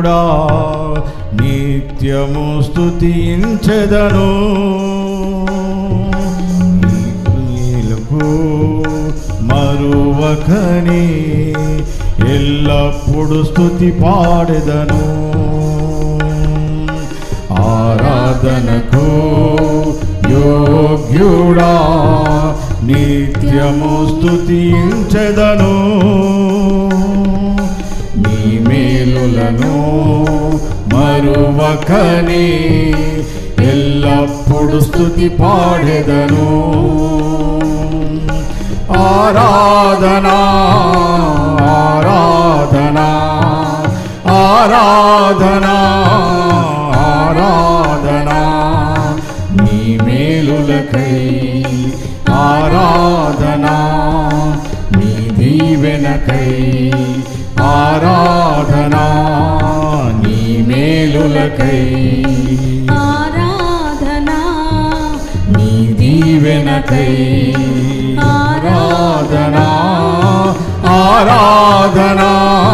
యోగ్యుడా నిత్యము స్తుతించెదను నీ క్రియలకు మరువకని ఎల్లప్పుడు స్తుతి పాడెదను ఆరాధనకు యోగ్యుడా నిత్యము స్తుతించెదను నీ మేలులను మరువకని ఎల్లప్పుడు స్తుతి పాడెదను ఆరాధనా ఆరాధనా ఆరాధనా ఆరాధనా నీ మేలులకై ఆరాధనా నీ దీవెనకై ఆరాధనా నీ మేలులకై ఆరాధనా నీ దీవెనకై ఆరాధనా ఆరాధనా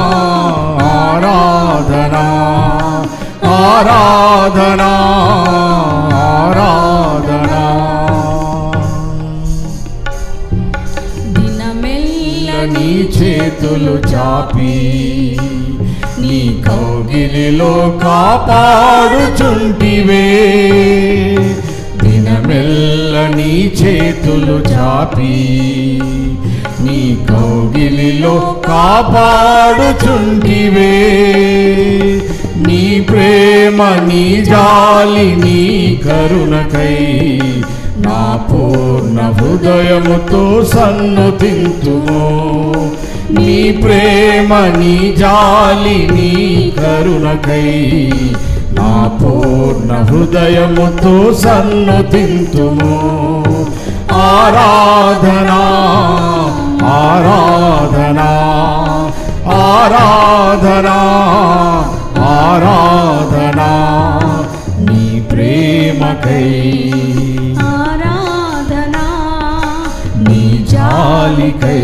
ఆరాధనా ఆరాధనా ఆరాధనా దినమెల్ల నీ చేతులు చాపి నీ కౌగిలిలో కాపాడుచుంటివే దినమెల్ల నీ చేతులు చాపి నీ కౌగిలిలో కాపాడుచుంటివే నీ ప్రేమ నీ జాలి నీ కరుణకై నా పూర్ణ హృదయముతో సన్నుతింతుము నీ ప్రేమ నీ జాలి నీ కరుణకై నా పూర్ణ హృదయముతో సన్నుతింతుము ఆరాధనా ఆరాధనా ఆరాధనా ఆరాధనా నీ ప్రేమకై ఆరాధనా నీ జాలికై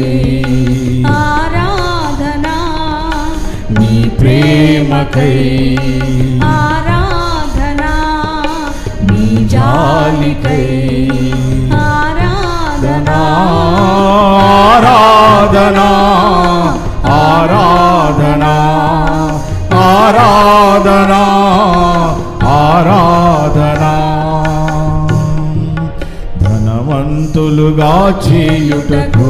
ఆరాధనా నీ ప్రేమకై ఆరాధనా నీ జాలికై ఆరాధనా ఆరాధనా ఆరాధనా ఆరాధనా ఆరాధనా ధనవంతులుగా చేయుటకు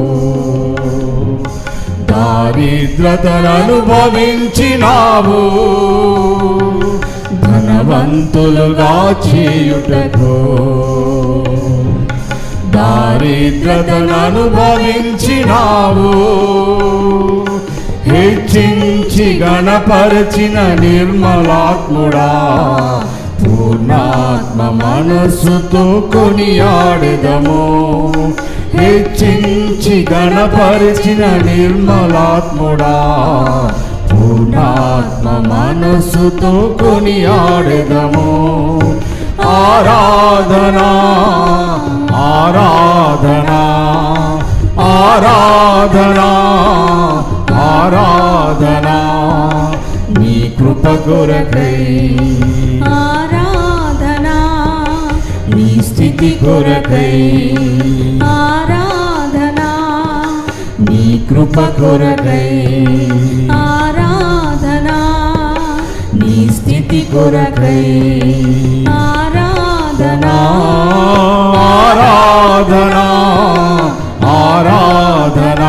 దారిద్రతను అనుభవించినావు ధనవంతులుగా చేయుటకు దారిద్రతను అనుభవించినావు హెచ్చించి గణపరచిన నిర్మలాత్ముడా పూర్ణాత్మ మనస్సుతో కొనియాడెదము హెచ్చించి గణపరిచిన నిర్మలాత్ముడా పూర్ణాత్మ మనస్సుతో కొనియాడెదము ఆరాధనా ఆరాధనా ఆరాధనా ఆరాధనా నీ కృప కొరకై ఆరాధనా నీ స్థితి కొరకై ఆరాధనా నీ కృప కొరకై ఆరాధనా నీ స్థితి కొరకై ఆరాధనా ఆరాధనా ఆరాధనా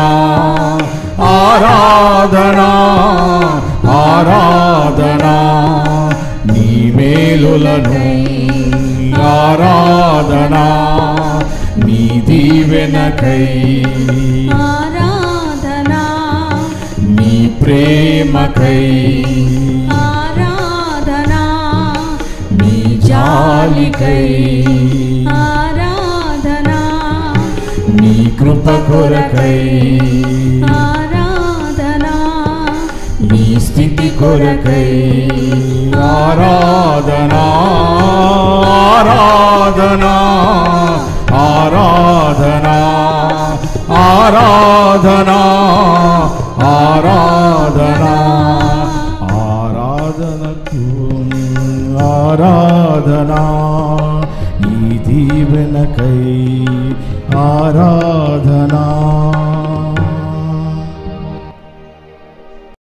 ఆరాధనా ఆరాధనా నీ మేలులను ఆరాధనా నీ దీవెనకై ఆరాధనా నీ ప్రేమకై ఆరాధనా నీ జాలికై ఆరాధనా నీ కృప కొరకై ఆరాధనా నీ స్థితి కొరకై ఆరాధనా ఆరాధనా ఆరాధనా ఆరాధనా ఆరాధనా ఆరాధనా ఆరాధనా ఈ దీవెనకై